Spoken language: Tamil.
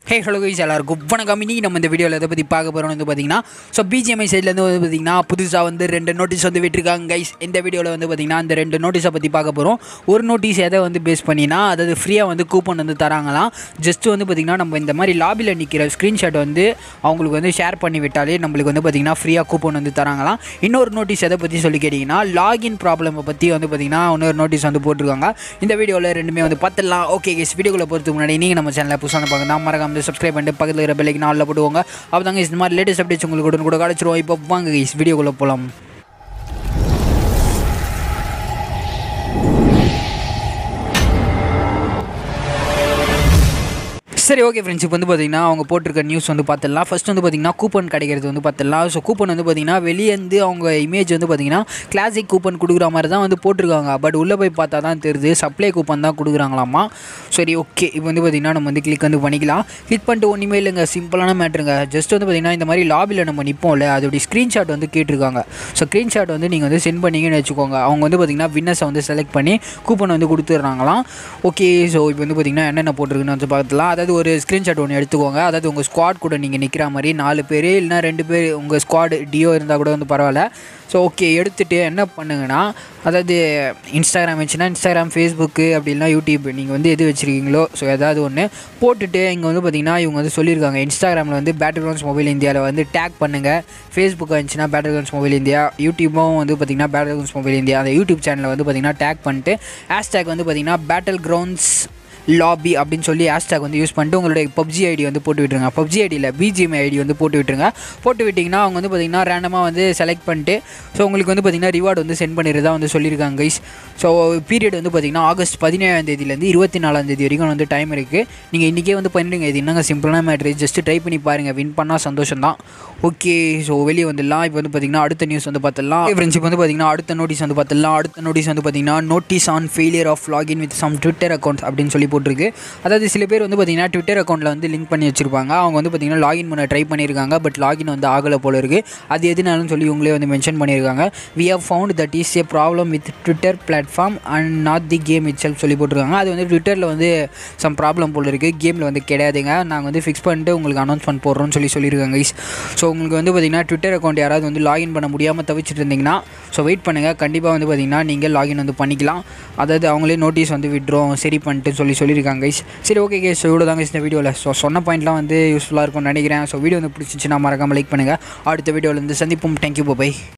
ஹே ஹலோ கைஸ் எல்லாருக்கும் வணக்கம் இன்னைக்கு நம்ம இந்த வீடியோவில் எதை பற்றி பார்க்க போகிறோம் வந்து பார்த்தீங்கன்னா ஸோ பிஜிஎம்ஐ சைட்லேருந்து வந்து பார்த்தீங்கன்னா புதுசாக வந்து ரெண்டு நோட்டீஸ் வந்து விட்டுருக்காங்க கைஸ் இந்த வீடியோவில் வந்து பார்த்தீங்கன்னா அந்த ரெண்டு நோட்டீஸை பற்றி பார்க்க போகிறோம் ஒரு நோட்டீஸ் எதை வந்து பேஸ் பண்ணினா அதாவது ஃப்ரீயாக வந்து கூப்பன் வந்து தராங்களாம் ஜஸ்ட் வந்து பார்த்தீங்கன்னா நம்ம இந்த மாதிரி லாபியில் நிற்கிற ஸ்க்ரீன்ஷாட் வந்து அவங்களுக்கு வந்து ஷேர் பண்ணி விட்டாலே நம்மளுக்கு வந்து பார்த்தீங்கன்னா ஃப்ரீயாக கூப்பன் வந்து தராங்களாம் இன்னொரு நோட்டீஸ் எதை பற்றி சொல்லி கேட்டிங்கன்னா லாகின் ப்ராப்ளமை பற்றி வந்து பார்த்தீங்கன்னா இன்னொரு நோட்டீஸ் வந்து போட்டிருக்காங்க இந்த வீடியோவில் ரெண்டுமே வந்து பார்த்துடலாம் ஓகே கேஸ் வீடியோக்குள்ளே போகிறதுக்கு முன்னாடி நீங்கள் நம்ம சேனலில் புதுசாக பார்க்க தான் மறக்காம சப்ஸ்கிரைப் பண்ணிட்டு பக்கத்தில் இருக்கிற பெல்லைக்கு நாளில் போட்டுவோங்க அப்போ தாங்க இந்த மாதிரி லேட்டஸ்ட் அப்டேட்ஸ் உங்களுக்கு உடனே கூட கிடச்சிருவோம் இப்போ வாங்க கைஸ் வீடியோக்குள்ளே போகலாம் சரி ஓகே ஃப்ரெண்ட்ஸ் இப்போ வந்து பார்த்தீங்கன்னா அவங்க போட்டிருக்க நியூஸ் வந்து பார்த்துடலாம் ஃபர்ஸ்ட் வந்து பார்த்தீங்கன்னா கூப்பன் கிடைக்கிறது வந்து பார்த்துடலாம் ஸோ கூப்பன் வந்து பார்த்தீங்கன்னா வெளியேந்து அவங்க இமேஜ் வந்து பார்த்தீங்கன்னா கிளாசிக் கூப்பன் கொடுக்குற மாதிரி தான் வந்து போட்டிருக்காங்க பட் உள்ளே போய் பார்த்தா தான் தெரியுது சப்ளை கூப்பன் தான் கொடுக்குறாங்களாமா சரி ஓகே இப்போ வந்து பார்த்தீங்கன்னா நம்ம வந்து கிளிக் வந்து பண்ணிக்கலாம் கிளிக் பண்ணிட்டு ஒன்றுமே இல்லைங்க சிம்பிளான மேட்ருங்க ஜஸ்ட் வந்து பார்த்தீங்கன்னா இந்த மாதிரி லாபியில் நம்ம நிற்போம்ல அதோடைய ஸ்க்ரீன்ஷாட் வந்து கேட்டிருக்காங்க ஸோ ஸ்க்ரீன்ஷாட் வந்து நீங்கள் வந்து சென்ட் பண்ணீங்கன்னு வச்சுக்கோங்க அவங்க வந்து பார்த்தீங்கன்னா வின்னர்ஸை வந்து செலக்ட் பண்ணி கூப்பன் வந்து கொடுத்துட்றாங்களாம் ஓகே ஸோ இப்போ வந்து பார்த்தீங்கன்னா என்னென்ன போட்டிருக்குன்னு வந்து பார்த்துலாம் அதாவது ஒரு ஸ்க்ரீன்ஷாட் ஒன்று எடுத்துக்கோங்க அதாவது உங்கள் ஸ்குவாட் கூட நீங்கள் நிற்கிற மாதிரி நாலு பேர் இல்லைனா ரெண்டு பேர் உங்கள் ஸ்குவாட் டியோ இருந்தால் கூட வந்து பரவாயில்ல ஸோ ஓகே எடுத்துகிட்டு என்ன பண்ணுங்கன்னா அதாவது இன்ஸ்டாகிராம் வச்சுன்னா இன்ஸ்டாகிராம் ஃபேஸ்புக்கு அப்படி இல்லைனா யூடியூப் நீங்கள் வந்து எது வச்சுருக்கீங்களோ ஸோ ஏதாவது ஒன்று போட்டுட்டு இங்கே வந்து பார்த்தீங்கன்னா இவங்க வந்து சொல்லியிருக்காங்க இன்ஸ்டாகிராமில் வந்து பேட்டர் கிரவுண்ட்ஸ் மொபைல் இந்தியாவில் வந்து டேக் பண்ணுங்கள் ஃபேஸ்புக் இருந்துச்சுன்னா பேட்டர் கிரவுண்ட்ஸ் மொபைல் இந்தியா யூடியூப்பும் வந்து பார்த்தீங்கன்னா பேட்டர் கிரவுண்ட்ஸ் மொபைல் இந்தியா அந்த யூடியூப் சேனலில் வந்து பார்த்தீங்கன்னா டேக் பண்ணிட்டு ஹேஷ்டேக் வந்து பார்த்தீங்கன்னா பேட்டல் கிரவுண்ட்ஸ் லாபி அப்படின்னு சொல்லி ஹேஷ்டேக் வந்து யூஸ் பண்ணிட்டு உங்களுடைய பப்ஜி ஐடி வந்து போட்டு விட்டுருங்க பப்ஜி ஐடியில் பிஜிஎம் ஐடி வந்து போட்டு விட்டுருங்க போட்டு விட்டிங்கன்னா அவங்க வந்து பார்த்திங்கன்னா ரேண்டமாக வந்து செலக்ட் பண்ணிட்டு ஸோ உங்களுக்கு வந்து பார்த்திங்கன்னா ரிவார்டு வந்து சென்ட் பண்ணிடுறதா வந்து சொல்லியிருக்காங்க கைஸ் ஸோ பீரியட் வந்து பார்த்திங்கன்னா ஆகஸ்ட் பதினேழாம் தேதியிலேருந்து இருபத்தி நாலாம் தேதி வரைக்கும் வந்து டைம் இருக்குது நீங்கள் இன்றைக்கே வந்து பண்ணிடுங்க இது என்னங்க சிம்பிளான மேட்ரு ஜஸ்ட் ட்ரை பண்ணி பாருங்கள் வின் பண்ணால் சந்தோஷம் தான் ஓகே ஸோ வெளியே வந்துடலாம் இப்போ வந்து பார்த்திங்கன்னா அடுத்த நியூஸ் வந்து பார்த்துடலாம் ஃப்ரெண்ட்ஷிப் வந்து பார்த்திங்கன்னா அடுத்த நோட்டீஸ் வந்து பார்த்துடலாம் அடுத்த நோட்டீஸ் வந்து பார்த்திங்கன்னா notice on failure of login with some Twitter account அப்படின்னு சொல்லி போட்டிருக்கு அதாவது சில பேர் வந்து பார்த்திங்கன்னா ட்விட்டர் அக்கௌண்ட்டில் வந்து லிங்க் பண்ணி வச்சிருப்பாங்க அவங்க வந்து பார்த்திங்கன்னா லாகின் பண்ண ட்ரை பண்ணியிருக்காங்க பட் லாகின் வந்து ஆகலை போல இருக்குது அது எதுனாலும் சொல்லி இவங்களே வந்து மென்ஷன் பண்ணியிருக்காங்க we have found that is a problem with Twitter platform and not the game itself சொல்லி போட்டிருக்காங்க அது வந்து ட்விட்டரில் வந்து சம் ப்ராப்ளம் போல இருக்குது கேமில் வந்து கிடையாதுங்க நாங்கள் வந்து ஃபிக்ஸ் பண்ணிட்டு உங்களுக்கு அனௌன்ஸ்மெண்ட் போடுறோம்னு சொல்லி சொல்லியிருக்காங்க guys. ஸோ உங்களுக்கு வந்து பார்த்திங்கன்னா ட்விட்டர் அக்கௌண்ட் யாராவது வந்து லாகின் பண்ண முடியாமல் தவிச்சிட்டு இருந்தீங்கன்னா ஸோ வெயிட் பண்ணுங்கள் கண்டிப்பாக வந்து பார்த்திங்கன்னா நீங்கள் லாகின் வந்து பண்ணிக்கலாம் அதாவது அவங்களே நோட்டீஸ் வந்து விட்றோம் சரி பண்ணிட்டு சொல்லி சொல்லியிருக்காங்க கைஸ் சரி ஓகே கேஸ் இவ்வளோ தாங்க இந்த வீடியோவில் ஸோ சொன்ன பாயிண்ட்லாம் வந்து யூஸ்ஃபுல்லாக இருக்கும்னு நினைக்கிறேன் ஸோ வீடியோ வந்து பிடிச்சிச்சுன்னா மறக்காமல் லைக் பண்ணுங்கள் அடுத்த வீடியோவில் வந்து சந்திப்போம் தேங்க்யூ பை